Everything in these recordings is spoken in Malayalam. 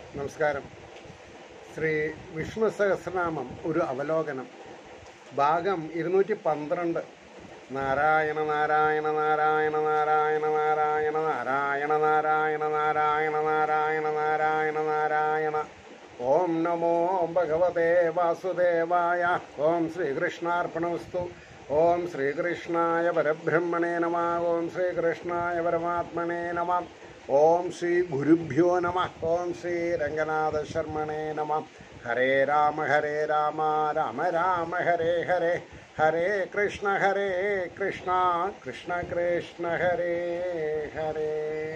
നമസ്കാരം ശ്രീ വിഷ്ണു സഹസ്രനാമം ഒരു അവലോകനം ഭാഗം ഇരുന്നൂറ്റി പന്ത്രണ്ട് നാരായണ നാരായണ നാരായണ നാരായണ നാരായണ നാരായണ നാരായണ നാരായണ നാരായണ നാരായണ നാരായണ ഓം നമോ ഭഗവതേ വാസുദേവായ ഓം ശ്രീകൃഷ്ണാർപ്പണമസ്തു ഓം ശ്രീകൃഷ്ണായ പരബ്രഹ്മണേ നമ ഓം ശ്രീകൃഷ്ണായ പരമാത്മനേ നമ ഓം ശ്രീ ഗുരുഭ്യോ നമ ഓം ശ്രീ രംഗനാഥ ശർമ്മണേ നമ ഹരേ രാമ ഹരേ രാമ രാമ രാമ ഹരേ ഹരേ ഹരേ കൃഷ്ണ ഹരേ കൃഷ്ണ കൃഷ്ണ കൃഷ്ണ ഹരേ ഹരേ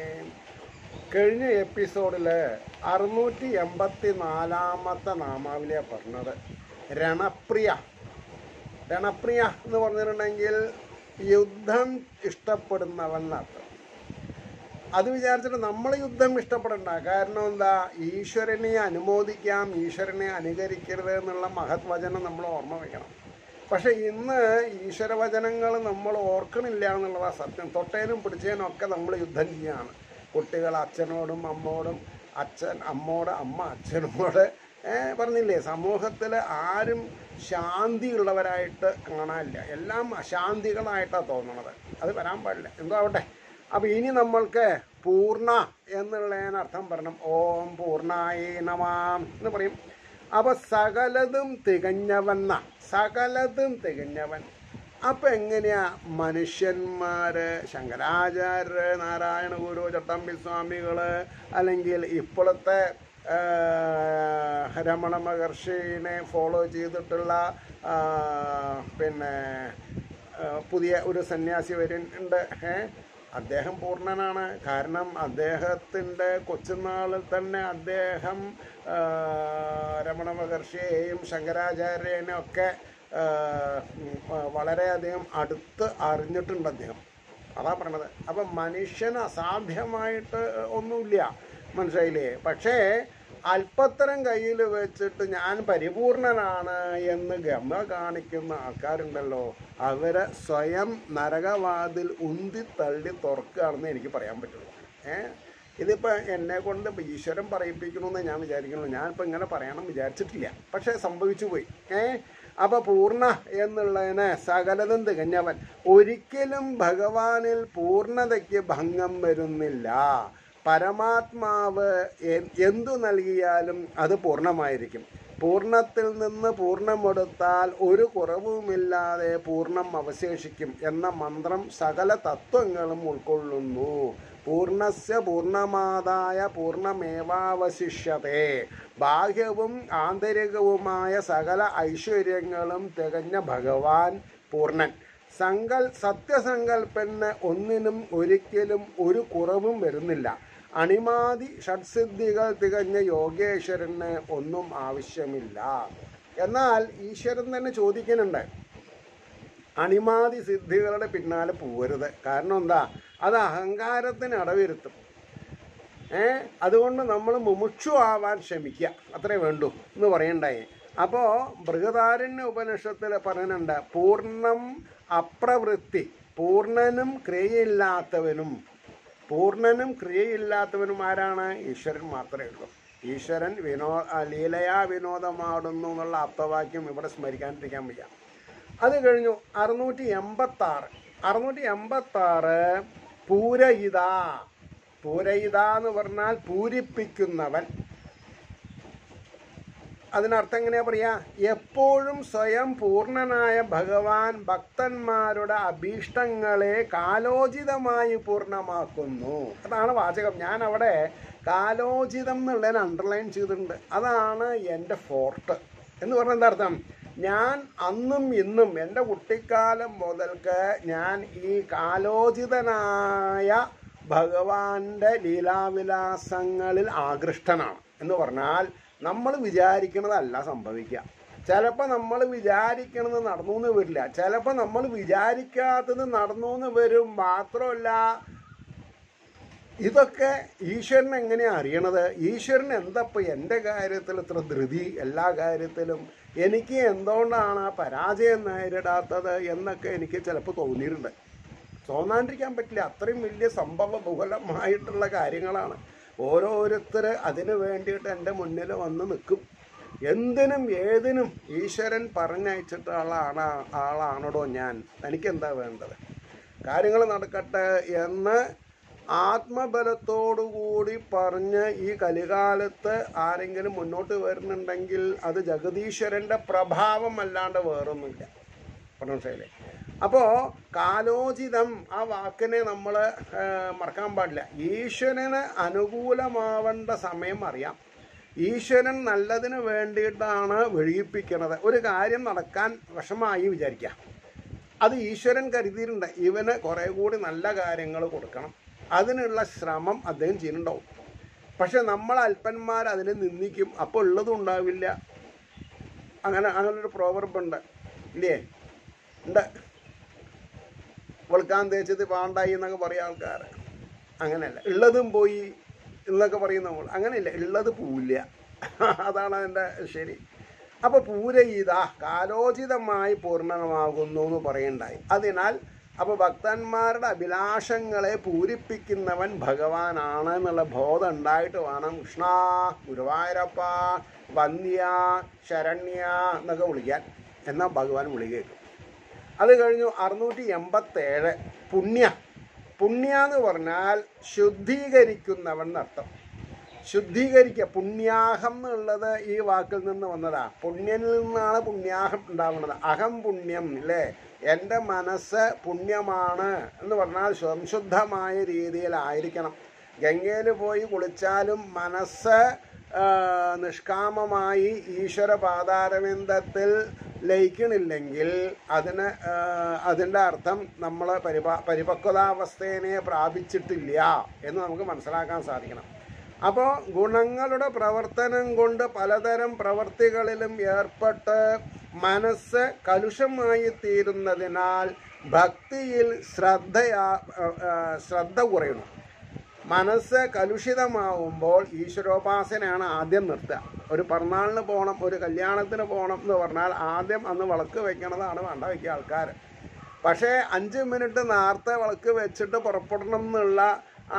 കഴിഞ്ഞ എപ്പിസോഡിൽ അറുന്നൂറ്റി എൺപത്തി നാലാമത്തെ നാമാവലിയാണ് പറഞ്ഞത് രണപ്രിയ രണപ്രിയ എന്ന് പറഞ്ഞിട്ടുണ്ടെങ്കിൽ യുദ്ധം ഇഷ്ടപ്പെടുന്നവൻ എന്നർത്ഥം അത് വിചാരിച്ചിട്ട് നമ്മൾ യുദ്ധം ഇഷ്ടപ്പെടണ്ട കാരണം എന്താ ഈശ്വരനെ അനുമോദിക്കാം ഈശ്വരനെ അനുകരിക്കരുത് എന്നുള്ള മഹത് വചനം നമ്മൾ ഓർമ്മ വയ്ക്കണം പക്ഷെ ഇന്ന് ഈശ്വരവചനങ്ങൾ നമ്മൾ ഓർക്കണില്ല എന്നുള്ളതാണ് സത്യം തൊട്ടേനും പിടിച്ചേനും ഒക്കെ നമ്മൾ യുദ്ധം ചെയ്യാണ് കുട്ടികൾ അച്ഛനോടും അമ്മോടും അച്ഛൻ അമ്മോട് അമ്മ അച്ഛനോട് ഏ, പറഞ്ഞില്ലേ സമൂഹത്തിൽ ആരും ശാന്തിയുള്ളവരായിട്ട് കാണാനില്ല എല്ലാം അശാന്തികളായിട്ടാണ് തോന്നണത് അത് വരാൻ പാടില്ല എന്തോ ആവട്ടെ അപ്പം ഇനി നമ്മൾക്ക് പൂർണ്ണ എന്നുള്ളതിനർത്ഥം പറയണം ഓം പൂർണ്ണായി നമാം എന്ന് പറയും അപ്പൊ സകലതും തികഞ്ഞവന്ന സകലതും തികഞ്ഞവൻ അപ്പൊ എങ്ങനെയാ മനുഷ്യന്മാര് ശങ്കരാചാര്യര് നാരായണ ഗുരു ചട്ടമ്പി സ്വാമികള് അല്ലെങ്കിൽ ഇപ്പോഴത്തെ ആ, രമണ മഹർഷിനെ ഫോളോ ചെയ്തിട്ടുള്ള ആ, പിന്നെ ആ, പുതിയ ഒരു സന്യാസി വരുന്നുണ്ട് ഏ അദ്ദേഹം പൂർണ്ണനാണ് കാരണം അദ്ദേഹത്തിൻ്റെ കൊച്ചുനാളിൽ തന്നെ അദ്ദേഹം ആ, രമണ മഹർഷിയെയും ശങ്കരാചാര്യനെയും ഒക്കെ ആ, ഉം, ആ, വളരെയധികം അടുത്ത് അറിഞ്ഞിട്ടുണ്ട് അദ്ദേഹം അതാ പറഞ്ഞത് അപ്പം മനുഷ്യന് അസാധ്യമായിട്ട് ഒന്നുമില്ല മനസ്സിലായില്ലേ പക്ഷേ അല്പത്തരം കയ്യിൽ വെച്ചിട്ട് ഞാൻ പരിപൂർണനാണ് എന്ന് ഗമ കാണിക്കുന്ന ആൾക്കാരുണ്ടല്ലോ അവരെ സ്വയം നരകവാതിൽ ഉന്തി തള്ളി തുറക്കുകയാണെന്ന് എനിക്ക് പറയാൻ പറ്റുള്ളൂ ഏ ഇതിപ്പോൾ എന്നെ കൊണ്ട് ഇപ്പൊ ഈശ്വരൻ പറയിപ്പിക്കണമെന്ന് ഞാൻ വിചാരിക്കുന്നു ഞാനിപ്പോൾ ഇങ്ങനെ പറയണം വിചാരിച്ചിട്ടില്ല പക്ഷേ സംഭവിച്ചു പോയി ഏ അപ്പൊ പൂർണ്ണ എന്നുള്ളതിന് സകലതും തികഞ്ഞവൻ ഒരിക്കലും ഭഗവാനിൽ പൂർണ്ണതയ്ക്ക് ഭംഗം വരുന്നില്ല പരമാത്മാവ് എ- എന്തു നൽകിയാലും അത് പൂർണ്ണമായിരിക്കും പൂർണ്ണത്തിൽ നിന്ന് പൂർണ്ണമെടുത്താൽ ഒരു കുറവുമില്ലാതെ പൂർണ്ണം അവശേഷിക്കും എന്ന മന്ത്രം സകല തത്വങ്ങളും ഉൾക്കൊള്ളുന്നു പൂർണ്ണസ്യ പൂർണ്ണമാതായ പൂർണ്ണമേവാവശിഷ്യത്തെ ബാഹ്യവും ആന്തരികവുമായ സകല ഐശ്വര്യങ്ങളും തികഞ്ഞ ഭഗവാൻ പൂർണ്ണൻ സങ്കൽ സത്യസങ്കല്പന് ഒന്നിനും ഒരിക്കലും ഒരു കുറവും വരുന്നില്ല അണിമാതി ഷഡ്സിദ്ധികൾ തികഞ്ഞ യോഗേശ്വരന് ഒന്നും ആവശ്യമില്ല എന്നാൽ ഈശ്വരൻ തന്നെ ചോദിക്കുന്നുണ്ട് അണിമാതി സിദ്ധികളുടെ പിന്നാലെ പോരുത് കാരണം എന്താ അത് അഹങ്കാരത്തിന് അടവിരുത്തും ഏ അതുകൊണ്ട് നമ്മൾ മുമുക്ഷു ആവാൻ ശ്രമിക്കുക അത്രേ വേണ്ടൂ എന്ന് പറയണ്ടായി അപ്പോൾ ബൃഹദാരണ്യ ഉപനിഷത്തിൽ പറയുന്നുണ്ട് പൂർണ്ണം അപ്രവൃത്തി പൂർണ്ണനും ക്രിയയില്ലാത്തവനും പൂർണ്ണനും ക്രിയയില്ലാത്തവനും ആരാണ് ഈശ്വരൻ മാത്രമേ ഉള്ളൂ ഈശ്വരൻ വിനോ ആ, ലീലയാ വിനോദമാടുന്നു എന്നുള്ള ആപ്തവാക്യം ഇവിടെ സ്മരിക്കാണ്ടിരിക്കാൻ വയ്യ അത് കഴിഞ്ഞു അറുന്നൂറ്റി എൺപത്തി ആറ് അറുന്നൂറ്റി എൺപത്തി ആറ് പൂരയിത പൂരയിത എന്ന് പറഞ്ഞാൽ പൂരിപ്പിക്കുന്നവൻ അതിനർത്ഥം എങ്ങനെയാ പറയാ എപ്പോഴും സ്വയം പൂർണ്ണനായ ഭഗവാൻ ഭക്തന്മാരുടെ അഭീഷ്ടങ്ങളെ കാലോചിതമായി പൂർണ്ണമാക്കുന്നു അതാണ് വാചകം ഞാൻ അവിടെ കാലോചിതം എന്നുള്ളതിന് അണ്ടർലൈൻ ചെയ്തിട്ടുണ്ട് അതാണ് എൻ്റെ ഫോർട്ട് എന്ന് പറഞ്ഞ എന്താ അർത്ഥം ഞാൻ അന്നും ഇന്നും എൻ്റെ കുട്ടിക്കാലം മുതൽക്ക് ഞാൻ ഈ കാലോചിതനായ ഭഗവാന്റെ ലീലാവിലാസങ്ങളിൽ ആകൃഷ്ടനാണ് എന്ന് പറഞ്ഞാൽ നമ്മൾ വിചാരിക്കണതല്ല സംഭവിക്കുക ചിലപ്പോൾ നമ്മൾ വിചാരിക്കണത് നടന്നു എന്ന് വരില്ല ചിലപ്പോൾ നമ്മൾ വിചാരിക്കാത്തത് നടന്നു എന്ന് വരും മാത്രമല്ല ഇതൊക്കെ ഈശ്വരൻ എങ്ങനെയാണ് അറിയണത് ഈശ്വരൻ എന്തപ്പോൾ എൻ്റെ കാര്യത്തിൽ ഇത്ര ധൃതി എല്ലാ കാര്യത്തിലും എനിക്ക് എന്തുകൊണ്ടാണ് ആ പരാജയം നേരിടാത്തത് എന്നൊക്കെ എനിക്ക് ചിലപ്പോൾ തോന്നിയിട്ടുണ്ട് തോന്നാണ്ടിരിക്കാൻ പറ്റില്ല അത്രയും വലിയ സംഭവ ബഹുലമായിട്ടുള്ള കാര്യങ്ങളാണ് ഓരോരുത്തർ അതിന് വേണ്ടിയിട്ട് എൻ്റെ മുന്നിൽ വന്ന് നിൽക്കും എന്തിനും ഏതിനും ഈശ്വരൻ പറഞ്ഞയച്ചിട്ട് ആളാണ് ആളാണോടോ ഞാൻ തനിക്കെന്താ വേണ്ടത് കാര്യങ്ങൾ നടക്കട്ടെ എന്ന് ആത്മബലത്തോടുകൂടി പറഞ്ഞ് ഈ കലികാലത്ത് ആരെങ്കിലും മുന്നോട്ട് വരുന്നുണ്ടെങ്കിൽ അത് ജഗദീശ്വരൻ്റെ പ്രഭാവം അല്ലാണ്ട് വേറൊന്നുമില്ല മനസ്സിലായില്ലേ അപ്പോൾ കാലോചിതം ആ വാക്കിനെ നമ്മൾ മറക്കാൻ പാടില്ല ഈശ്വരന് അനുകൂലമാവേണ്ട സമയം അറിയാം ഈശ്വരൻ നല്ലതിന് വേണ്ടിയിട്ടാണ് വെഴിയിപ്പിക്കുന്നത് ഒരു കാര്യം നടക്കാൻ വിഷമായി വിചാരിക്കാം അത് ഈശ്വരൻ കരുതിയിട്ടുണ്ട് ഇവന് കുറേ കൂടി നല്ല കാര്യങ്ങൾ കൊടുക്കണം അതിനുള്ള ശ്രമം അദ്ദേഹം ചെയ്യുന്നുണ്ടാവും പക്ഷെ നമ്മൾ അല്പന്മാർ അതിനെ നിന്ദിക്കും അപ്പോൾ ഉള്ളതും ഉണ്ടാവില്ല അങ്ങനെ അങ്ങനൊരു പ്രോവർബ് ഉണ്ട് ഇല്ലേ ഉണ്ട് വെളുക്കാൻ തേച്ചത് പാണ്ടായി എന്നൊക്കെ പറയും ആൾക്കാർ അങ്ങനെയല്ല ഉള്ളതും പോയി എന്നൊക്കെ പറയും നമ്മൾ അങ്ങനെയില്ല ഉള്ളത് പോവില്ല അതാണ് അതിൻ്റെ ശരി അപ്പോൾ പൂര ഇതാ കാലോചിതമായി പൂർണ്ണമാകുന്നു എന്ന് പറയുണ്ടായി അതിനാൽ അപ്പോൾ ഭക്തന്മാരുടെ അഭിലാഷങ്ങളെ പൂരിപ്പിക്കുന്നവൻ ഭഗവാനാണ് എന്നുള്ള ബോധം ഉണ്ടായിട്ട് വേണം കൃഷ്ണ ഗുരുവായൂരപ്പ വന്യ ശരണ്യ എന്നൊക്കെ വിളിക്കാൻ എന്നാൽ ഭഗവാൻ വിളി കേൾക്കും അത് കഴിഞ്ഞു അറുന്നൂറ്റി എൺപത്തേഴ് പുണ്യ പുണ്യ എന്ന് പറഞ്ഞാൽ ശുദ്ധീകരിക്കുന്നവൻ എന്നർത്ഥം ശുദ്ധീകരിക്കുക പുണ്യാഹം എന്നുള്ളത് ഈ വാക്കിൽ നിന്ന് വന്നതാ പുണ്യനിൽ നിന്നാണ് പുണ്യാഹം ഉണ്ടാവുന്നത് അഹം പുണ്യം അല്ലേ എൻ്റെ മനസ്സ് പുണ്യമാണ് എന്ന് പറഞ്ഞാൽ സംശുദ്ധമായ രീതിയിലായിരിക്കണം ഗംഗയിൽ പോയി കുളിച്ചാലും മനസ്സ് ആ, നിഷ്കാമമായി ഈശ്വര പാതാരവിന്ദത്തിൽ ലയിക്കണില്ലെങ്കിൽ അതിന് ആ, അതിൻ്റെ അർത്ഥം നമ്മൾ പരിപ പരിപക്വതാവസ്ഥയെ പ്രാപിച്ചിട്ടില്ല എന്ന് നമുക്ക് മനസ്സിലാക്കാൻ സാധിക്കണം അപ്പോൾ ഗുണങ്ങളുടെ പ്രവർത്തനം കൊണ്ട് പലതരം പ്രവർത്തികളിലും ഏർപ്പെട്ട് മനസ്സ് കലുഷമായി തീരുന്നതിനാൽ ഭക്തിയിൽ ശ്രദ്ധയാ ആ, ആ, ശ്രദ്ധ കുറയണം മനസ്സ് കലുഷിതമാവുമ്പോൾ ഈശ്വരോപാസനയാണ് ആദ്യം നിർത്തുക ഒരു പിറന്നാളിന് പോകണം ഒരു കല്യാണത്തിന് പോകണം എന്ന് പറഞ്ഞാൽ ആദ്യം അന്ന് വിളക്ക് വെക്കണതാണ് വേണ്ട വയ്ക്കുക ആൾക്കാർ പക്ഷേ അഞ്ച് മിനിറ്റ് നേരത്തെ വിളക്ക് വെച്ചിട്ട് പുറപ്പെടണം എന്നുള്ള ആ,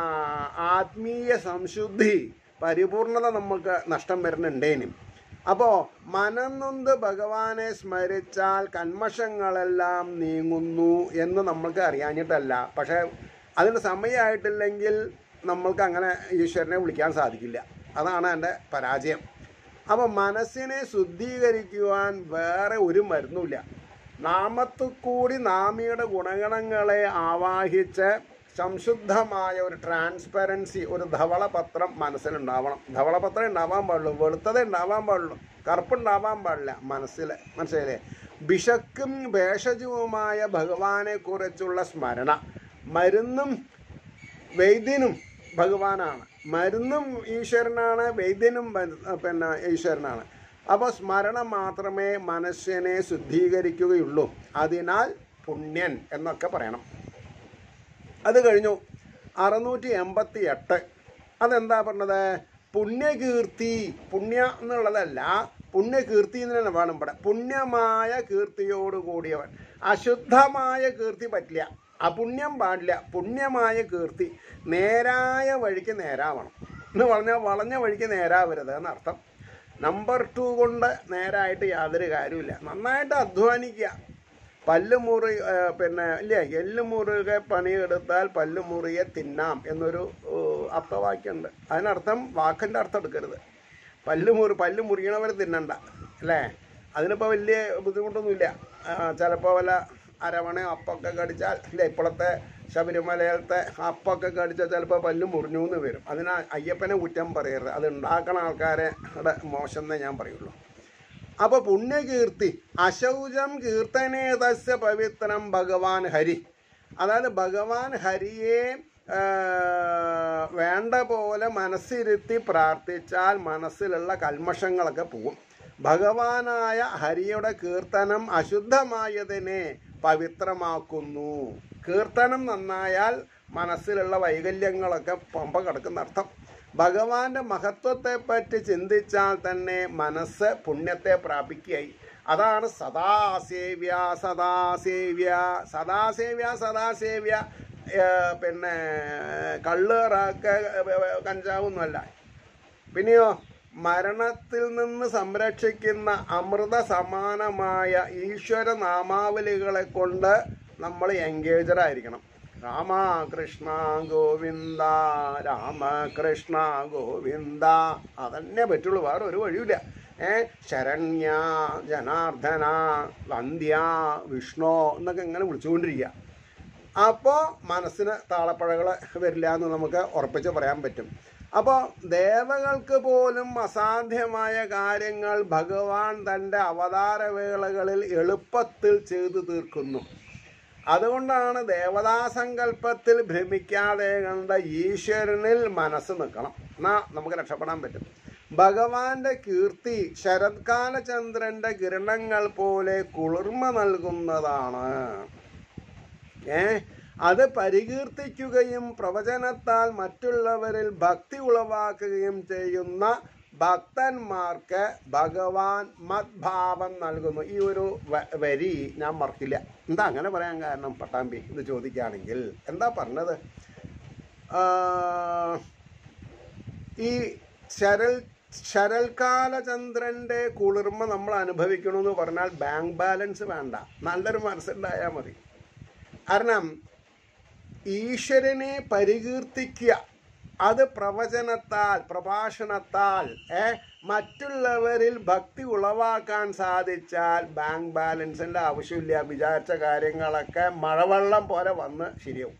ആത്മീയ സംശുദ്ധി പരിപൂർണത നമുക്ക് നഷ്ടം വരുന്നുണ്ടേനും അപ്പോൾ മനംനൊന്ത് ഭഗവാനെ സ്മരിച്ചാൽ കന്മഷങ്ങളെല്ലാം നീങ്ങുന്നു എന്ന് നമ്മൾക്ക് അറിയാഞ്ഞിട്ടല്ല പക്ഷേ അതിന് സമയമായിട്ടില്ലെങ്കിൽ നമ്മൾക്ക് അങ്ങനെ ഈശ്വരനെ വിളിക്കാൻ സാധിക്കില്ല അതാണ് എൻ്റെ പരാജയം അപ്പോൾ മനസ്സിനെ ശുദ്ധീകരിക്കുവാൻ വേറെ ഒരു മരുന്നുമില്ല നാമത്തു കൂടി നാമിയുടെ ഗുണഗണങ്ങളെ ആവാഹിച്ച് സംശുദ്ധമായ ഒരു ട്രാൻസ്പെറൻസി ഒരു ധവളപത്രം മനസ്സിലുണ്ടാവണം ധവളപത്രം ഉണ്ടാവാൻ പാടുള്ളൂ വെളുത്തത് ഉണ്ടാവാൻ പാടുള്ളൂ കറുപ്പുണ്ടാവാൻ പാടില്ല മനസ്സിൽ മനസ്സിലായില്ലേ ബിഷക്കും ഭേഷജവുമായ ഭഗവാനെക്കുറിച്ചുള്ള സ്മരണ മരുന്നും വൈദ്യനും ഭഗവാനാണ് മരുന്നും ഈശ്വരനാണ് വൈദ്യനും മരു- പിന്നെ ഈശ്വരനാണ് അപ്പോൾ സ്മരണ മാത്രമേ മനുഷ്യനെ ശുദ്ധീകരിക്കുകയുള്ളൂ അതിനാൽ പുണ്യൻ എന്നൊക്കെ പറയണം അത് കഴിഞ്ഞു അറുന്നൂറ്റി എൺപത്തി എട്ട് അതെന്താ പറഞ്ഞത് പുണ്യകീർത്തി പുണ്യ എന്നുള്ളതല്ല പുണ്യകീർത്തി എന്ന് തന്നെ വേണം ഇവിടെ പുണ്യമായ കീർത്തിയോട് കൂടിയവൻ അശുദ്ധമായ കീർത്തി പറ്റില്ല അപുണ്യം പാടില്ല പുണ്യമായ കീർത്തി നേരായ വഴിക്ക് നേരാവണം എന്ന് പറഞ്ഞാൽ വളഞ്ഞ വഴിക്ക് നേരാവരുത് എന്നർത്ഥം നമ്പർ ടു കൊണ്ട് നേരായിട്ട് യാതൊരു കാര്യമില്ല നന്നായിട്ട് അധ്വാനിക്കുക പല്ല് മുറി ആ, പിന്നെ ഇല്ലേ എല്ല് മുറുകെ പണിയെടുത്താൽ പല്ല് മുറിയെ തിന്നാം എന്നൊരു ഏ, അർത്ഥവാക്യമുണ്ട് അതിനർത്ഥം വാക്കിൻ്റെ അർത്ഥം എടുക്കരുത് പല്ല് മുറി പല്ല് മുറിയണവർ തിന്നണ്ട അല്ലേ അതിനിപ്പോൾ വലിയ ബുദ്ധിമുട്ടൊന്നുമില്ല ചിലപ്പോൾ വല്ല അരവണയോ അപ്പൊക്കെ കടിച്ചാൽ ഇല്ലേ ഇപ്പോഴത്തെ ശബരിമലയിലത്തെ അപ്പൊക്കെ കടിച്ചാൽ ചിലപ്പോൾ പല്ല് മുറിഞ്ഞു എന്ന് വരും അതിന് അയ്യപ്പനെ കുറ്റം പറയരുത് അത് ഉണ്ടാക്കണ ആൾക്കാരെ ടെ മോശം എന്നേ ഞാൻ പറയുള്ളൂ അപ്പൊ പുണ്യകീർത്തി അശൗചം കീർത്തനേതസ്യ പവിത്രം ഭഗവാൻ ഹരി അതായത് ഭഗവാൻ ഹരിയെ ആ, വേണ്ട പോലെ മനസ്സിരുത്തി പ്രാർത്ഥിച്ചാൽ മനസ്സിലുള്ള കൽമഷങ്ങളൊക്കെ പോകും ഭഗവാനായ ഹരിയുടെ കീർത്തനം അശുദ്ധമായതിനെ പവിത്രമാക്കുന്നു കീർത്തനം നന്നായാൽ മനസ്സിലുള്ള വൈകല്യങ്ങളൊക്കെ പമ്പ കിടക്കുന്ന അർത്ഥം ഭഗവാന്റെ മഹത്വത്തെപ്പറ്റി ചിന്തിച്ചാൽ തന്നെ മനസ്സ് പുണ്യത്തെ പ്രാപിക്കുകയായി അതാണ് സദാസേവ്യ സദാസേവ്യ സദാസേവ്യ സദാസേവ്യ ഏ, പിന്നെ കള്ളേറാക്ക കഞ്ചാവൊന്നുമല്ല പിന്നെയോ മരണത്തിൽ നിന്ന് സംരക്ഷിക്കുന്ന അമൃത സമാനമായ ഈശ്വര നാമാവലികളെ കൊണ്ട് നമ്മൾ എൻഗേജഡ് ആയിരിക്കണം രാമകൃഷ്ണ ഗോവിന്ദ രാമകൃഷ്ണ ഗോവിന്ദ അതന്നെ പറ്റുള്ളൂ വേറെ ഒരു വഴിയില്ല ഏ ശരണ്യ ജനാർദ്ദന വന്ധ്യ വിഷ്ണു എന്നൊക്കെ ഇങ്ങനെ വിളിച്ചുകൊണ്ടിരിക്കുക അപ്പോൾ മനസ്സിന് താളപ്പഴകൾ വരില്ല എന്ന് നമുക്ക് ഉറപ്പിച്ച് പറയാൻ പറ്റും അപ്പോൾ ദേവകൾക്ക് പോലും അസാധ്യമായ കാര്യങ്ങൾ ഭഗവാൻ തൻ്റെ അവതാരവേളകളിൽ എളുപ്പത്തിൽ ചെയ്തു തീർക്കുന്നു അതുകൊണ്ടാണ് ദേവതാസങ്കല്പത്തിൽ ഭ്രമിക്കാതെ കണ്ട ഈശ്വരനിൽ മനസ്സ് നിൽക്കണം എന്നാ നമുക്ക് രക്ഷപ്പെടാൻ പറ്റും ഭഗവാന്റെ കീർത്തി ശരത്കാല ചന്ദ്രന്റെ കിരണങ്ങൾ പോലെ കുളിർമ നൽകുന്നതാണ് ഏ അത് പരികീർത്തിക്കുകയും പ്രവചനത്താൽ മറ്റുള്ളവരിൽ ഭക്തി ഉളവാക്കുകയും ചെയ്യുന്ന ഭക്തന്മാർക്ക് ഭഗവാൻ മദ്ഭാവം നൽകുന്നു ഈ ഒരു വ- വരി ഞാൻ മറക്കില്ല എന്താ അങ്ങനെ പറയാൻ കാരണം പട്ടാമ്പി എന്ന് ചോദിക്കുകയാണെങ്കിൽ എന്താ പറഞ്ഞത് ആ, ഈ ശരൽ ശരൽകാല ചന്ദ്രന്റെ കുളിർമ നമ്മൾ അനുഭവിക്കണമെന്ന് പറഞ്ഞാൽ ബാങ്ക് ബാലൻസ് വേണ്ട നല്ലൊരു മനസ്സുണ്ടായാൽ മതി കാരണം ഈശ്വരനെ പരികീർത്തിക്കുക അത് പ്രവചനത്താൽ പ്രഭാഷണത്താൽ ഏ മറ്റുള്ളവരിൽ ഭക്തി ഉളവാക്കാൻ സാധിച്ചാൽ ബാങ്ക് ബാലൻസിന്റെ ആവശ്യമില്ല വിചാരിച്ച കാര്യങ്ങളൊക്കെ മഴവെള്ളം പോലെ വന്ന് ശരിയാവും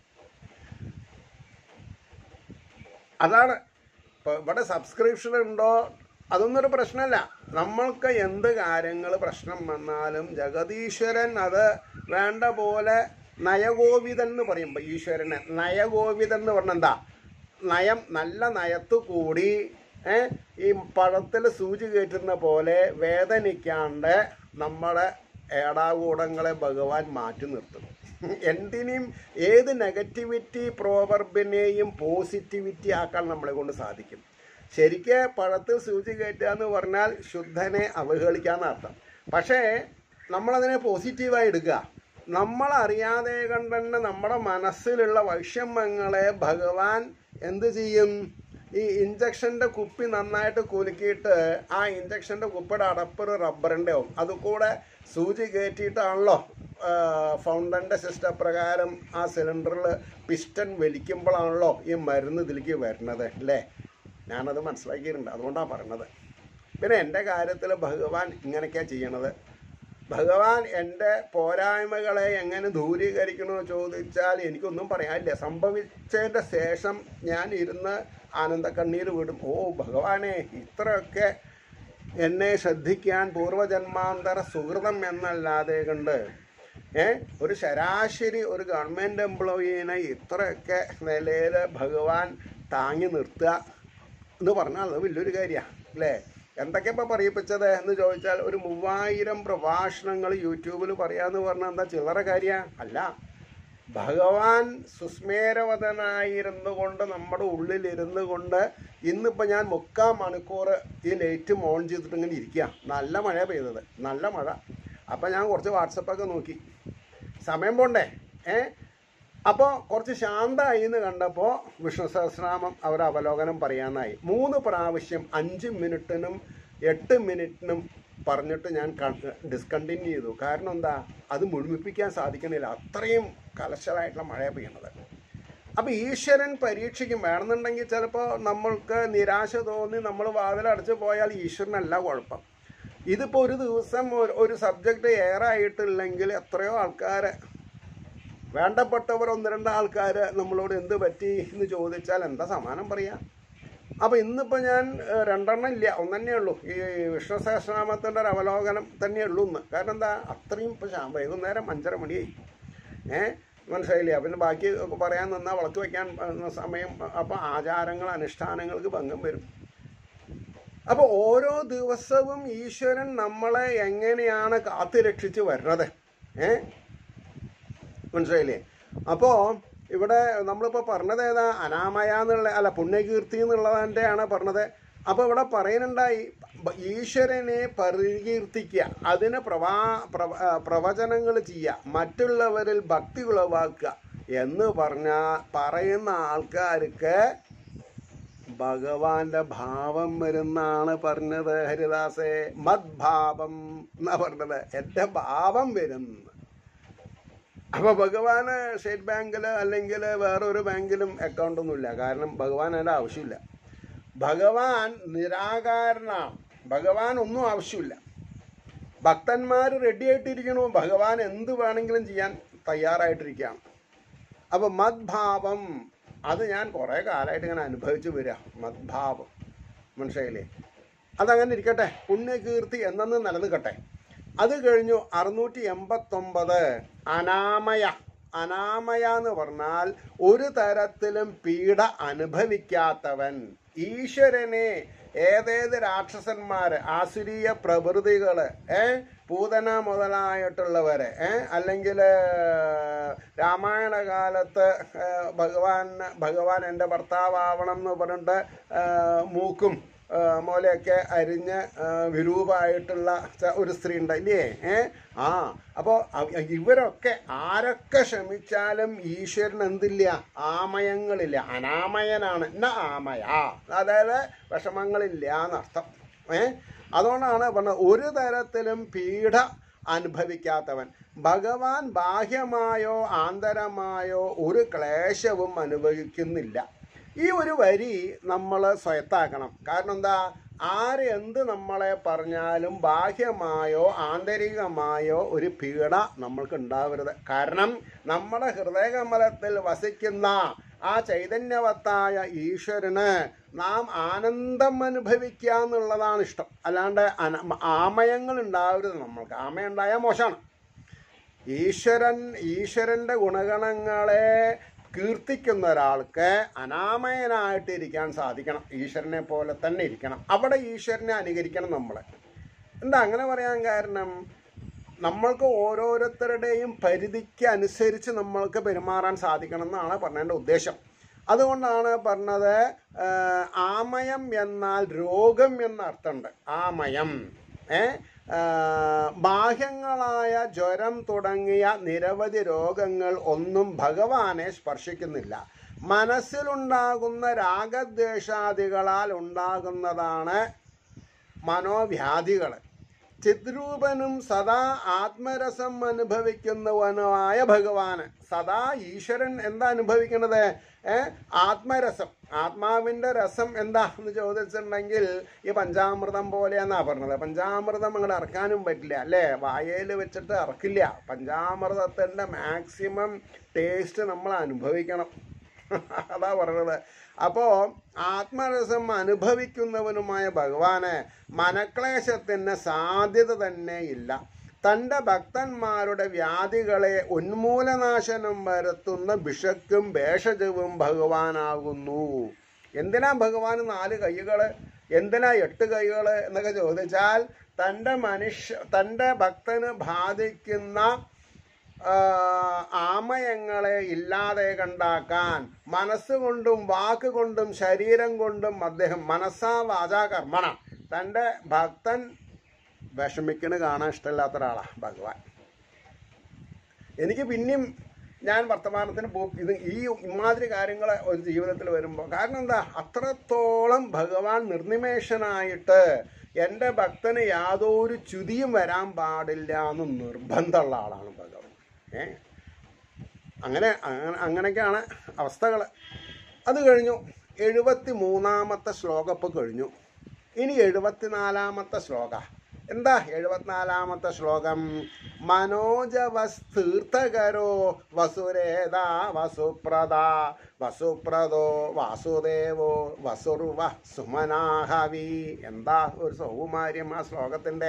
അതാണ് ഇപ്പോൾ ഇവിടെ സബ്സ്ക്രിപ്ഷൻ ഉണ്ടോ അതൊന്നും ഒരു പ്രശ്നമല്ല നമ്മൾക്ക് എന്ത് കാര്യങ്ങൾ പ്രശ്നം വന്നാലും ജഗതീശ്വരൻ അത് വേണ്ട പോലെ നയഗോവിതൻ എന്ന് പറയുമ്പോൾ ഈശ്വരനെ നയഗോവിതൻ എന്ന് പറഞ്ഞാൽ എന്താ നയം നല്ല നയത്തു കൂടി ഏ, ഈ പഴത്തിൽ സൂചി കയറ്റുന്ന പോലെ വേദനിക്കാണ്ട് നമ്മുടെ ഏടാകൂടങ്ങളെ ഭഗവാൻ മാറ്റി നിർത്തും എന്തിനേയും ഏത് നെഗറ്റിവിറ്റി പ്രോവർബിനെയും പോസിറ്റിവിറ്റി ആക്കാൻ നമ്മളെ കൊണ്ട് സാധിക്കും ശരിക്ക് പഴത്തിൽ സൂചി കയറ്റുക എന്ന് പറഞ്ഞാൽ ശുദ്ധനെ അവഹേളിക്കാന്ന് അർത്ഥം പക്ഷേ നമ്മളതിനെ പോസിറ്റീവായി എടുക്കുക നമ്മൾ അറിയാതെ കണ്ടുതന്നെ നമ്മുടെ മനസ്സിലുള്ള വൈഷമ്യങ്ങളെ ഭഗവാൻ എന്ത് ചെയ്യും ഈ ഇഞ്ചക്ഷൻ്റെ കുപ്പി നന്നായിട്ട് കുലുക്കിയിട്ട് ആ ഇഞ്ചക്ഷൻ്റെ കുപ്പിയുടെ അടപ്പൊരു റബ്ബറിൻ്റെ ആവും അതുകൂടെ സൂചി കയറ്റിയിട്ടാണല്ലോ ഫൗണ്ടൻ്റെ സിസ്റ്റം പ്രകാരം ആ സിലിണ്ടറിൽ പിസ്റ്റൺ വലിക്കുമ്പോഴാണല്ലോ ഈ മരുന്ന് ഇതിലേക്ക് വരുന്നത് അല്ലേ ഞാനത് മനസ്സിലാക്കിയിട്ടുണ്ട് അതുകൊണ്ടാണ് പറഞ്ഞത് പിന്നെ എൻ്റെ കാര്യത്തിൽ ഭഗവാൻ ഇങ്ങനെയൊക്കെയാണ് ചെയ്യണത് ഭഗവാൻ എൻ്റെ പോരായ്മകളെ എങ്ങനെ ദൂരീകരിക്കണമെന്ന് ചോദിച്ചാൽ എനിക്കൊന്നും പറയാനില്ല സംഭവിച്ചതിൻ്റെ ശേഷം ഞാൻ ഇരുന്ന് ആനന്ദ കണ്ണീർ വിടും ഓ ഭഗവാനെ ഇത്രയൊക്കെ എന്നെ ശ്രദ്ധിക്കാൻ പൂർവജന്മാന്തര സുഹൃതം എന്നല്ലാതെ കണ്ട് ഏ ഒരു ശരാശരി ഒരു ഗവൺമെൻറ് എംപ്ലോയീനെ ഇത്രയൊക്കെ നിലയിൽ ഭഗവാൻ താങ്ങി നിർത്തുക എന്ന് പറഞ്ഞാൽ അത് വലിയൊരു കാര്യമാണ് അല്ലേ എന്തൊക്കെ ഇപ്പം പറയിപ്പിച്ചത് എന്ന് ചോദിച്ചാൽ ഒരു മൂവായിരം പ്രഭാഷണങ്ങൾ യൂട്യൂബിൽ പറയാന്ന് പറഞ്ഞാൽ എന്താ ചില്ലറ കാര്യ അല്ല ഭഗവാൻ സുസ്മേരവതനായിരുന്നു കൊണ്ട് നമ്മുടെ ഉള്ളിലിരുന്ന് കൊണ്ട് ഇന്നിപ്പോൾ ഞാൻ മുക്കാൽ മണിക്കൂർ ഈ ലൈറ്റ് ഓൺ ചെയ്തിട്ട് ഇങ്ങനെ ഇരിക്കുക നല്ല മഴ പെയ്തത് നല്ല മഴ അപ്പം ഞാൻ കുറച്ച് വാട്സപ്പൊക്കെ നോക്കി സമയം പോണ്ടേ ഏ അപ്പോൾ കുറച്ച് ശാന്തമായി എന്ന് കണ്ടപ്പോൾ വിഷ്ണു സഹസ്രനാമം അവർ അവലോകനം പറയാനായി മൂന്ന് പ്രാവശ്യം അഞ്ച് മിനിറ്റിനും എട്ട് മിനിറ്റിനും പറഞ്ഞിട്ട് ഞാൻ ഡിസ്കണ്ടിന്യൂ ചെയ്തു കാരണം എന്താ അത് മുഴുമിപ്പിക്കാൻ സാധിക്കണില്ല അത്രയും കലശലായിട്ടുള്ള മഴ പെയ്യണത് അപ്പോൾ ഈശ്വരൻ പരീക്ഷിക്കും വേണമെന്നുണ്ടെങ്കിൽ ചിലപ്പോൾ നമ്മൾക്ക് നിരാശ തോന്നി നമ്മൾ വാതിലടച്ച് പോയാൽ ഈശ്വരനല്ല കുഴപ്പം ഇതിപ്പോൾ ഒരു ദിവസം ഒരു- ഒരു സബ്ജക്റ്റ് ഏറായിട്ടില്ലെങ്കിൽ എത്രയോ ആൾക്കാരെ വേണ്ടപ്പെട്ടവർ ഒന്ന് രണ്ട് ആൾക്കാർ നമ്മളോട് എന്ത് പറ്റി എന്ന് ചോദിച്ചാൽ എന്താ സമാനം പറയാ അപ്പോൾ ഇന്നിപ്പോൾ ഞാൻ ഏഹ്, രണ്ടെണ്ണം ഇല്ല ഒന്നെണ്ണേ ഉള്ളൂ ഈ വിഷ്ണു സഹസ്രനാമത്തിൻ്റെ ഒരു അവലോകനം തന്നെ ഉള്ളൂ ഇന്ന് കാരണം എന്താ അത്രയും ഇപ്പോൾ ശാ വൈകുന്നേരം അഞ്ചര മണിയായി ഏ മനസ്സിലായില്ലേ പിന്നെ ബാക്കി ഒക്കെ പറയാൻ നിന്നാൽ വിളക്ക് വയ്ക്കാൻ ഏഹ്, സമയം അപ്പോൾ ആചാരങ്ങൾ അനുഷ്ഠാനങ്ങൾക്ക് ഭംഗം വരും അപ്പോൾ ഓരോ ദിവസവും ഈശ്വരൻ നമ്മളെ എങ്ങനെയാണ് കാത്തു രക്ഷിച്ച് വരുന്നത് ഏ മനസ്സിലായില്ലേ അപ്പോൾ ഇവിടെ നമ്മളിപ്പോൾ പറഞ്ഞത് ഏതാ അനാമയ എന്നുള്ള അല്ല പുണ്യകീർത്തി എന്നുള്ളതിൻ്റെയാണ് പറഞ്ഞത് അപ്പോൾ ഇവിടെ പറയുന്നുണ്ടായി ബ- ഈശ്വരനെ പരികീർത്തിക്കുക അതിന് പ്രവാ പ്രവ- ആ, പ്രവചനങ്ങൾ ചെയ്യുക മറ്റുള്ളവരിൽ ഭക്തി ഉളവാക്കുക എന്ന് പറഞ്ഞ പറയുന്ന ആൾക്കാർക്ക് ഭഗവാന്റെ ഭാവം വരുന്നാണ് പറഞ്ഞത് ഹരിദാസേ മദ്ഭാവം എന്നാ പറഞ്ഞത് എൻ്റെ ഭാവം വരുന്നു അപ്പൊ ഭഗവാന് സ്റ്റേറ്റ് ബാങ്കിൽ അല്ലെങ്കിൽ വേറൊരു ബാങ്കിലും അക്കൗണ്ട് ഒന്നുമില്ല കാരണം ഭഗവാൻ അതിൻ്റെ ആവശ്യമില്ല ഭഗവാൻ നിരാകാരനാണ് ഭഗവാൻ ഒന്നും ആവശ്യമില്ല ഭക്തന്മാർ റെഡി ആയിട്ടിരിക്കണു ഭഗവാൻ എന്ത് വേണമെങ്കിലും ചെയ്യാൻ തയ്യാറായിട്ടിരിക്കുകയാണ് അപ്പൊ മദ്ഭാവം അത് ഞാൻ കുറേ കാലമായിട്ട് ഇങ്ങനെ അനുഭവിച്ചു വരിക മദ്ഭാവം മനസ്സിലായില്ലേ അതങ്ങനെ ഇരിക്കട്ടെ പുണ്യകീർത്തി എന്നു നിലനിൽക്കട്ടെ അത് കഴിഞ്ഞു അറുന്നൂറ്റി എൺപത്തൊമ്പത് അനാമയ അനാമയ എന്ന് പറഞ്ഞാൽ ഒരു തരത്തിലും പീഡ അനുഭവിക്കാത്തവൻ ഈശ്വരനെ ഏതേത് രാക്ഷസന്മാര് ആസുരീയ പ്രകൃതികള് ഏ പൂതന മുതലായിട്ടുള്ളവരെ ഏ അല്ലെങ്കിൽ രാമായണ കാലത്ത് ഏ, ഭഗവാൻ ഭഗവാൻ എൻ്റെ ഭർത്താവണം എന്ന് പറഞ്ഞിട്ട് ഏ, മൂക്കും ആ, മോലെയൊക്കെ അരിഞ്ഞ് ആ, വിരൂപമായിട്ടുള്ള ച- ഒരു സ്ത്രീ ഉണ്ട് ഇല്ലേ ഏ ആ അപ്പോൾ ഇവരൊക്കെ ആരൊക്കെ ശ്രമിച്ചാലും ഈശ്വരൻ എന്തില്ല ആമയങ്ങളില്ല അനാമയനാണ് ന ആമയ അതായത് വിഷമങ്ങളില്ല എന്നർത്ഥം ഏ അതുകൊണ്ടാണ് പറഞ്ഞത് ഒരു തരത്തിലും പീഡ അനുഭവിക്കാത്തവൻ ഭഗവാൻ ബാഹ്യമായോ ആന്തരമായോ ഒരു ക്ലേശവും അനുഭവിക്കുന്നില്ല ഈ ഒരു വരി നമ്മൾ സ്വയത്താക്കണം കാരണം എന്താ ആര് എന്ത് നമ്മളെ പറഞ്ഞാലും ബാഹ്യമായോ ആന്തരികമായോ ഒരു പീഡ നമ്മൾക്ക് ഉണ്ടാവരുത് കാരണം നമ്മുടെ ഹൃദയകമലത്തിൽ വസിക്കുന്ന ആ ചൈതന്യവത്തായ ഈശ്വരന് നാം ആനന്ദം അനുഭവിക്കുക എന്നുള്ളതാണ് ഇഷ്ടം അല്ലാണ്ട് അന ആമയങ്ങൾ ഉണ്ടാവരുത് നമ്മൾക്ക് ആമയുണ്ടായാൽ മോശമാണ് ഈശ്വരൻ ഈശ്വരന്റെ ഗുണഗണങ്ങളെ കീർത്തിക്കുന്ന ഒരാൾക്ക് അനാമയനായിട്ട് ഇരിക്കാൻ സാധിക്കണം ഈശ്വരനെ പോലെ തന്നെ ഇരിക്കണം അവിടെ ഈശ്വരനെ അനുകരിക്കണം നമ്മൾ എന്താ അങ്ങനെ പറയാൻ കാരണം നമ്മൾക്ക് ഓരോരുത്തരുടെയും പരിധിക്ക് അനുസരിച്ച് നമ്മൾക്ക് പെരുമാറാൻ സാധിക്കണം എന്നാണ് പറഞ്ഞതിൻ്റെ ഉദ്ദേശം അതുകൊണ്ടാണ് പറഞ്ഞത് ആ, ആമയം എന്നാൽ രോഗം എന്ന അർത്ഥമുണ്ട് ആമയം ഏ ആ, ബാഹ്യങ്ങളായ ജ്വരം തുടങ്ങിയ നിരവധി രോഗങ്ങൾ ഒന്നും ഭഗവാനെ സ്പർശിക്കുന്നില്ല മനസ്സിലുണ്ടാകുന്ന രാഗദ്വേഷാദികളാൽ ഉണ്ടാകുന്നതാണ് മനോവ്യാധികൾ ചിദ്രൂപനും സദാ ആത്മരസം അനുഭവിക്കുന്നവനുമായ ഭഗവാന് സദാ ഈശ്വരൻ എന്താ അനുഭവിക്കുന്നത് ഏ ആത്മരസം ആത്മാവിന്റെ രസം എന്താ എന്ന് ചോദിച്ചിട്ടുണ്ടെങ്കിൽ ഈ പഞ്ചാമൃതം പോലെയാന്നാ പറഞ്ഞത് പഞ്ചാമൃതം അങ്ങോട്ട് ഇറക്കാനും പറ്റില്ല അല്ലേ വായയിൽ വെച്ചിട്ട് ഇറക്കില്ല പഞ്ചാമൃതത്തിന്റെ മാക്സിമം ടേസ്റ്റ് നമ്മൾ അനുഭവിക്കണം അതാ പറഞ്ഞത് അപ്പോ ആത്മരസം അനുഭവിക്കുന്നവനുമായ ഭഗവാന് മനക്ലേശത്തിന് സാധ്യത തന്നെ ഇല്ല തൻ്റെ ഭക്തന്മാരുടെ വ്യാധികളെ ഉന്മൂലനാശനം വരുത്തുന്ന ഭിഷക്കും ഭേഷജവും ഭഗവാനാകുന്നു എന്തിനാ ഭഗവാന് നാല് കൈകള് എന്തിനാ എട്ട് കൈകള് എന്നൊക്കെ ചോദിച്ചാൽ തൻ്റെ മനുഷ്യ തൻ്റെ ഭക്തന് ബാധിക്കുന്ന ആ, ആമയങ്ങളെ ഇല്ലാതെ കണ്ടാക്കാൻ മനസ്സുകൊണ്ടും വാക്കുകൊണ്ടും ശരീരം കൊണ്ടും അദ്ദേഹം മനസ്സാ വാചാ കർമ്മണ തൻ്റെ ഭക്തൻ വിഷമിക്കണ് കാണാൻ ഇഷ്ടമില്ലാത്ത ഒരാളാ ഭഗവാൻ എനിക്ക് പിന്നെയും ഞാൻ വർത്തമാനത്തിന് പോ ഇത് ഈ ഇമാതിരി കാര്യങ്ങൾ ഒരു ജീവിതത്തിൽ വരുമ്പോൾ കാരണം എന്താ അത്രത്തോളം ഭഗവാൻ നിർനിമേഷനായിട്ട് എൻ്റെ ഭക്തന് യാതൊരു ച്യുതിയും വരാൻ പാടില്ല എന്ന് നിർബന്ധമുള്ള ആളാണ് ഭഗവാൻ ഏ അങ്ങനെ അങ്ങനെ അങ്ങനെയൊക്കെയാണ് അവസ്ഥകൾ അത് കഴിഞ്ഞു എഴുപത്തി മൂന്നാമത്തെ ശ്ലോകം ഇപ്പോൾ കഴിഞ്ഞു ഇനി എഴുപത്തിനാലാമത്തെ ശ്ലോക എന്താ എഴുപത്തിനാലാമത്തെ ശ്ലോകം മനോജവസ്തീർത്ഥകരോ വസുരേത വസുപ്രദ വസുപ്രദോ വാസുദേവോ വസുർവ സുമനാഹവി എന്താ ഒരു സൗകുമാര്യം ആ ശ്ലോകത്തിൻ്റെ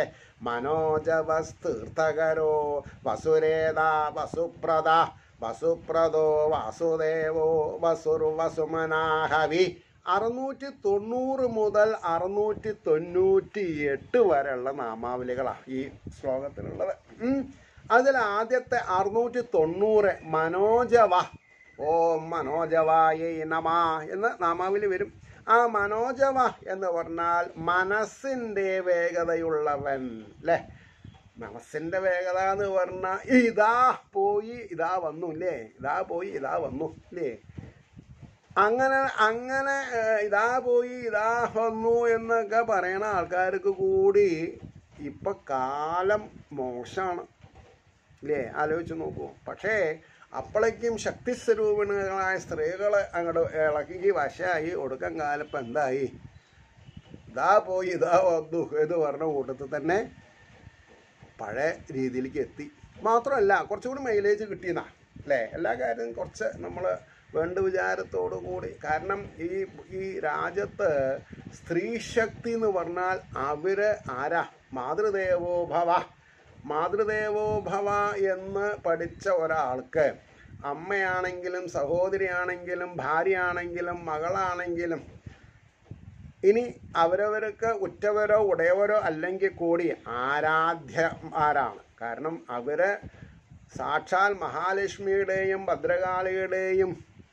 മനോജവസ്തീർത്ഥകരോ വസുരേത വസുപ്രദ വസുപ്രദോ വാസുദേവോ വസുർവസുമനാഹവി അറുന്നൂറ്റി തൊണ്ണൂറ് മുതൽ അറുന്നൂറ്റി തൊണ്ണൂറ്റി എട്ട് വരെയുള്ള നാമാവലികളാണ് ഈ ശ്ലോകത്തിലുള്ളത് ഉം. അതിൽ ആദ്യത്തെ അറുന്നൂറ്റി തൊണ്ണൂറ് മനോജവ ഓം മനോജവായ നമ എന്ന് നാമാവലി വരും ആ മനോജവ എന്ന് പറഞ്ഞാൽ മനസ്സിൻ്റെ വേഗതയുള്ളവൻ അല്ലേ മനസ്സിന്റെ വേഗത എന്ന് പറഞ്ഞാൽ ഇതാ പോയി ഇതാ വന്നു ഇല്ലേ ഇതാ പോയി ഇതാ വന്നു ഇല്ലേ അങ്ങനെ അങ്ങനെ ഏഹ്, ഇതാ പോയി ഇതാ വന്നു എന്നൊക്കെ പറയണ ആൾക്കാർക്ക് കൂടി ഇപ്പൊ കാലം മോശമാണ് ഇല്ലേ ആലോചിച്ച് നോക്കൂ പക്ഷേ അപ്പോഴേക്കും ശക്തിസ്വരൂപിണികളായ സ്ത്രീകളെ അങ്ങോട്ട് ഇളക്കി വശമായി ഒടുക്കം കാലം ഇപ്പം എന്തായി ഇതാ പോയി ഇതാ വന്നു എന്ന് പറഞ്ഞ കൂട്ടത്തിൽ തന്നെ പഴയ രീതിയിലേക്ക് എത്തി മാത്രമല്ല കുറച്ചുകൂടി മൈലേജ് കിട്ടിയെന്നാ അല്ലേ എല്ലാ കാര്യവും കുറച്ച് നമ്മൾ വേണ്ട വിചാരത്തോടു കൂടി കാരണം ഈ ഈ രാജ്യത്ത് സ്ത്രീശക്തി എന്ന് പറഞ്ഞാൽ അവര് ആരാ മാതൃദേവോ ഭവ മാതൃദേവോ ഭവ എന്ന് പഠിച്ച ഒരാൾക്ക് അമ്മയാണെങ്കിലും സഹോദരിയാണെങ്കിലും ഭാര്യയാണെങ്കിലും മകളാണെങ്കിലും ഇനി അവരവർക്ക് ഉറ്റവരോ ഉടയവരോ അല്ലെങ്കിൽ കൂടി ആരാധ്യന്മാരാണ് കാരണം അവര് സാക്ഷാൽ മഹാലക്ഷ്മിയുടെയും ഭദ്രകാളിയുടെയും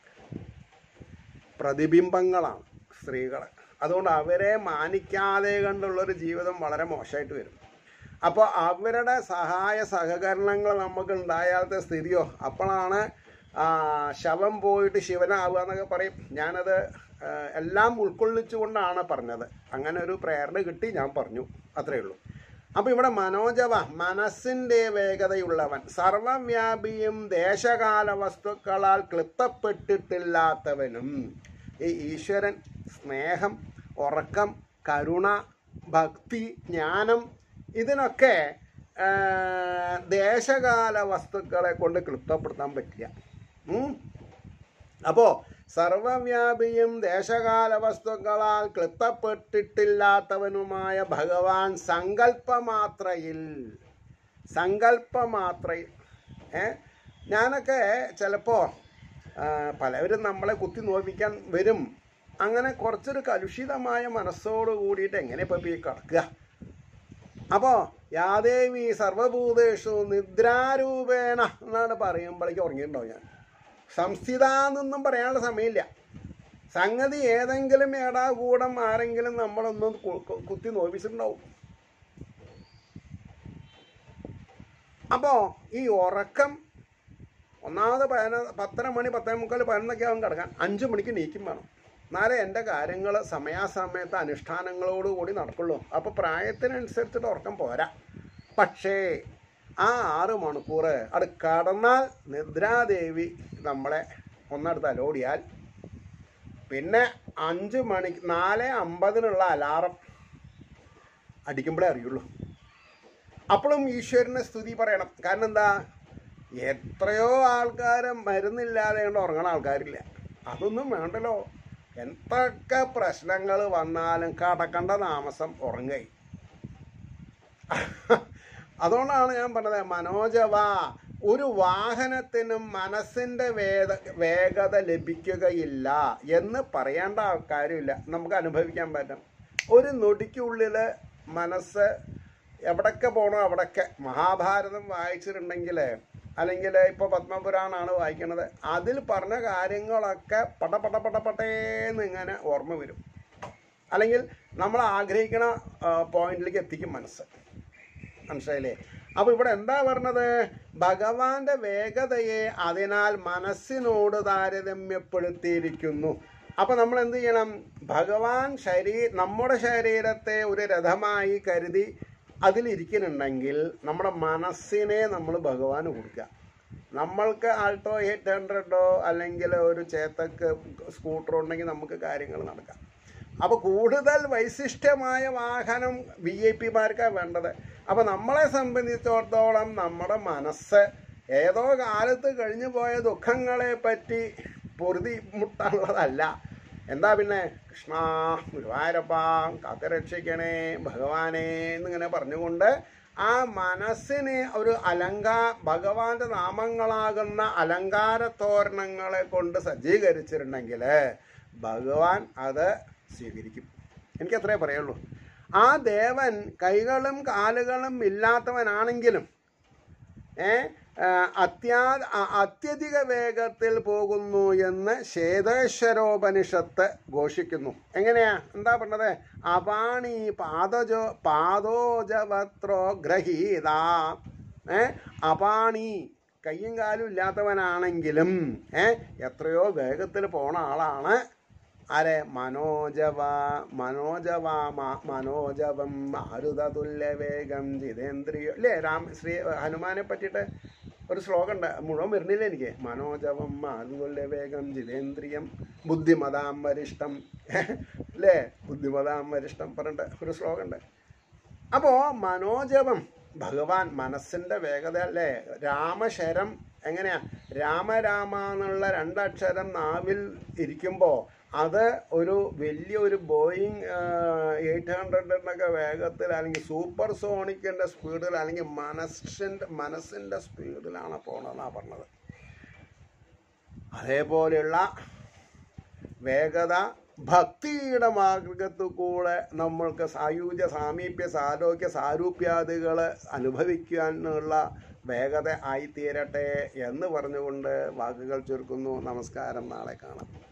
പ്രതിബിംബങ്ങളാണ് സ്ത്രീകൾ അതുകൊണ്ട് അവരെ മാനിക്കാതെ കണ്ടുള്ളൊരു ജീവിതം വളരെ മോശമായിട്ട് വരും അപ്പോൾ അവരുടെ സഹായ സഹകരണങ്ങൾ നമുക്ക് ഉണ്ടായാത്ത സ്ഥിതിയോ അപ്പോഴാണ് ആ, ശവം പോയിട്ട് ശിവനാവുക എന്നൊക്കെ പറയും ഞാനത് ആ, എല്ലാം ഉൾക്കൊള്ളിച്ചുകൊണ്ടാണ് പറഞ്ഞത് അങ്ങനെ ഒരു പ്രേരണ കിട്ടി ഞാൻ പറഞ്ഞു അത്രയേ ഉള്ളൂ അപ്പൊ ഇവിടെ മനോജവ മനസ്സിന്റെ വേഗതയുള്ളവൻ സർവവ്യാപിയും ദേശകാല വസ്തുക്കളാൽ ക്ലിപ്തപ്പെട്ടിട്ടില്ലാത്തവനും ഈ ഈശ്വരൻ സ്നേഹം ഉറക്കം കരുണ ഭക്തി ജ്ഞാനം ഇതിനൊക്കെ ആ, ദേശകാല വസ്തുക്കളെ കൊണ്ട് ക്ലിപ്തപ്പെടുത്താൻ പറ്റില്ല ഉം. അപ്പോ സർവവ്യാപിയും ദേശകാല വസ്തുക്കളാൽ ക്ലിപ്തപ്പെട്ടിട്ടില്ലാത്തവനുമായ ഭഗവാൻ സങ്കല്പമാത്രയിൽ സങ്കല്പമാത്രയിൽ ഏ ഞാനൊക്കെ ചിലപ്പോൾ പലവരും നമ്മളെ കുത്തി നോവിക്കാൻ വരും അങ്ങനെ കുറച്ചൊരു കലുഷിതമായ മനസ്സോട് കൂടിയിട്ട് എങ്ങനെ ഇപ്പം ഈ കിടക്കുക അപ്പോൾ യാദേവി സർവഭൂതേഷു നിദ്രാരൂപേണ എന്നാണ് പറയുമ്പോഴേക്ക് ഉറങ്ങിയിട്ടുണ്ടാവും ഞാൻ സംസ്ഥിത എന്നൊന്നും പറയാനുള്ള സമയമില്ല സംഗതി ഏതെങ്കിലും ഏടാകൂടം ആരെങ്കിലും നമ്മളൊന്നും കു- കു- കുത്തി നോവിച്ചിട്ടുണ്ടാവും അപ്പോൾ ഈ ഉറക്കം ഒന്നാമത് പതിന പത്തര മണി പത്തേ മുക്കാൽ പതിനൊന്നൊക്കെ ആവും കിടക്കാൻ അഞ്ച് മണിക്ക് നീക്കും വേണം എന്നാലേ എൻ്റെ കാര്യങ്ങൾ സമയാസമയത്ത് അനുഷ്ഠാനങ്ങളോടുകൂടി നടക്കുള്ളൂ അപ്പോൾ പ്രായത്തിനനുസരിച്ചിട്ട് ഉറക്കം പോരാ പക്ഷേ ആ ആറ് മണിക്കൂർ അത് കടന്നാൽ നിദ്രാദേവി നമ്മളെ ഒന്നെടുത്ത് അലോടിയാൽ പിന്നെ അഞ്ച് മണി നാല് അമ്പതിനുള്ള അലാറം അടിക്കുമ്പോഴേ അറിയുള്ളൂ അപ്പോഴും ഈശ്വരനെ സ്തുതി പറയണം കാരണം എന്താ എത്രയോ ആൾക്കാർ മരുന്നില്ലാതെ കൊണ്ട് ഉറങ്ങണ ആൾക്കാരില്ല അതൊന്നും വേണ്ടല്ലോ എന്തൊക്കെ പ്രശ്നങ്ങൾ വന്നാലും കടക്കണ്ട താമസം ഉറങ്ങായി അതുകൊണ്ടാണ് ഞാൻ പറഞ്ഞത് മനോജവ ഒരു വാഹനത്തിനും മനസ്സിന്റെ വേദ വേഗത ലഭിക്കുകയില്ല എന്ന് പറയേണ്ട കാര്യമില്ല നമുക്ക് അനുഭവിക്കാൻ പറ്റും ഒരു നൊടിക്കുള്ളിൽ മനസ്സ് എവിടൊക്കെ പോകണോ അവിടൊക്കെ മഹാഭാരതം വായിച്ചിട്ടുണ്ടെങ്കിൽ അല്ലെങ്കിൽ ഇപ്പോൾ പത്മപുരാണാണ് വായിക്കണത് അതിൽ പറഞ്ഞ കാര്യങ്ങളൊക്കെ പട പട പട പട്ടേന്ന് ഇങ്ങനെ ഓർമ്മ വരും അല്ലെങ്കിൽ നമ്മൾ ആഗ്രഹിക്കുന്ന പോയിന്റിലേക്ക് എത്തിക്കും മനസ്സ് മനസ്സിലായില്ലേ അപ്പൊ ഇവിടെ എന്താ പറഞ്ഞത് ഭഗവാന്റെ വേഗതയെ അതിനാൽ മനസ്സിനോട് താരതമ്യപ്പെടുത്തിയിരിക്കുന്നു അപ്പൊ നമ്മൾ എന്ത് ചെയ്യണം ഭഗവാൻ ശരീ നമ്മുടെ ശരീരത്തെ ഒരു രഥമായി കരുതി അതിലിരിക്കുന്നുണ്ടെങ്കിൽ നമ്മുടെ മനസ്സിനെ നമ്മൾ ഭഗവാന് കൊടുക്കുക നമ്മൾക്ക് ആൾട്ടോ എയ്റ്റ് ഹൺഡ്രഡോ അല്ലെങ്കിൽ ഒരു ചേത്തക്ക് സ്കൂട്ടറോ ഉണ്ടെങ്കിൽ നമുക്ക് കാര്യങ്ങൾ നടക്കാം അപ്പോൾ കൂടുതൽ വൈശിഷ്ട്യമായ വാഹനം വി ഐ പിമാർക്കാണ് വേണ്ടത് അപ്പോൾ നമ്മളെ സംബന്ധിച്ചിടത്തോളം നമ്മുടെ മനസ്സ് ഏതോ കാലത്ത് കഴിഞ്ഞു പോയ ദുഃഖങ്ങളെ പറ്റി പൊറുതി മുട്ടാനുള്ളതല്ല എന്താ പിന്നെ കൃഷ്ണ ഗുരുവായൂരപ്പ കാത്തുരക്ഷിക്കണേ ഭഗവാനെ എന്നിങ്ങനെ പറഞ്ഞുകൊണ്ട് ആ മനസ്സിനെ ഒരു അലങ്കാ ഭഗവാന്റെ നാമങ്ങളാകുന്ന അലങ്കാര തോരണങ്ങളെ കൊണ്ട് സജ്ജീകരിച്ചിട്ടുണ്ടെങ്കിൽ ഭഗവാൻ അത് സ്വീകരിക്കും എനിക്ക് അത്രേ പറയുള്ളൂ ആ ദേവൻ കൈകളും കാലുകളും ഇല്ലാത്തവനാണെങ്കിലും ഏ ആ, അത്യാ അ- അത്യധിക വേഗത്തിൽ പോകുന്നു എന്ന് ശ്വേതേശ്വരോപനിഷത്ത് ഘോഷിക്കുന്നു എങ്ങനെയാ എന്താ പറഞ്ഞത് അപാണി പാദജോ പാദോജവത്രോ ഗ്രഹീത ഏ അപാണി കയ്യും കാലും ഇല്ലാത്തവനാണെങ്കിലും ഏ എത്രയോ വേഗത്തിൽ പോണ ആളാണ് ആരെ മനോജവ മനോജവ മ- മനോജവം മാരുത തുല്യവേഗം ജിതേന്ദ്രിയ അല്ലേ രാം ശ്രീ ഹനുമാനെ പറ്റിയിട്ട് ഒരു ശ്ലോകം ഉണ്ട് മുഴുവൻ വരുന്നില്ല എനിക്ക് മനോജവം മാരുതുല്യവേഗം ജിതേന്ദ്രിയം ബുദ്ധിമതാം വരിഷ്ടം അല്ലേ ബുദ്ധിമതാം വരിഷ്ടം പറഞ്ഞിട്ട് ഒരു ശ്ലോകം ഉണ്ട് അപ്പോൾ മനോജപം ഭഗവാൻ മനസ്സിൻ്റെ വേഗത അല്ലേ രാമശരം എങ്ങനെയാ രാമരാമ എന്നുള്ള രണ്ടക്ഷരം നാവിൽ ഇരിക്കുമ്പോൾ അത് ഒരു വലിയൊരു ബോയിങ് എയ്റ്റ് ഹൺഡ്രഡിൻ്റെയൊക്കെ വേഗത്തിൽ അല്ലെങ്കിൽ സൂപ്പർ സോണിക്കിൻ്റെ സ്പീഡിൽ അല്ലെങ്കിൽ മനസ്സിൻ്റെ മനസ്സിൻ്റെ സ്പീഡിലാണ് പോണതെന്നാണ് പറഞ്ഞത് അതേപോലെയുള്ള വേഗത ഭക്തിയുടെ മാർഗത്തു കൂടെ നമ്മൾക്ക് സായുജ്യ സാമീപ്യ സാരോഗ്യ സാരൂപ്യാദികൾ അനുഭവിക്കാനുള്ള വേഗത ആയിത്തീരട്ടെ എന്ന് പറഞ്ഞുകൊണ്ട് വാക്കുകൾ ചുരുക്കുന്നു നമസ്കാരം നാളെ കാണാം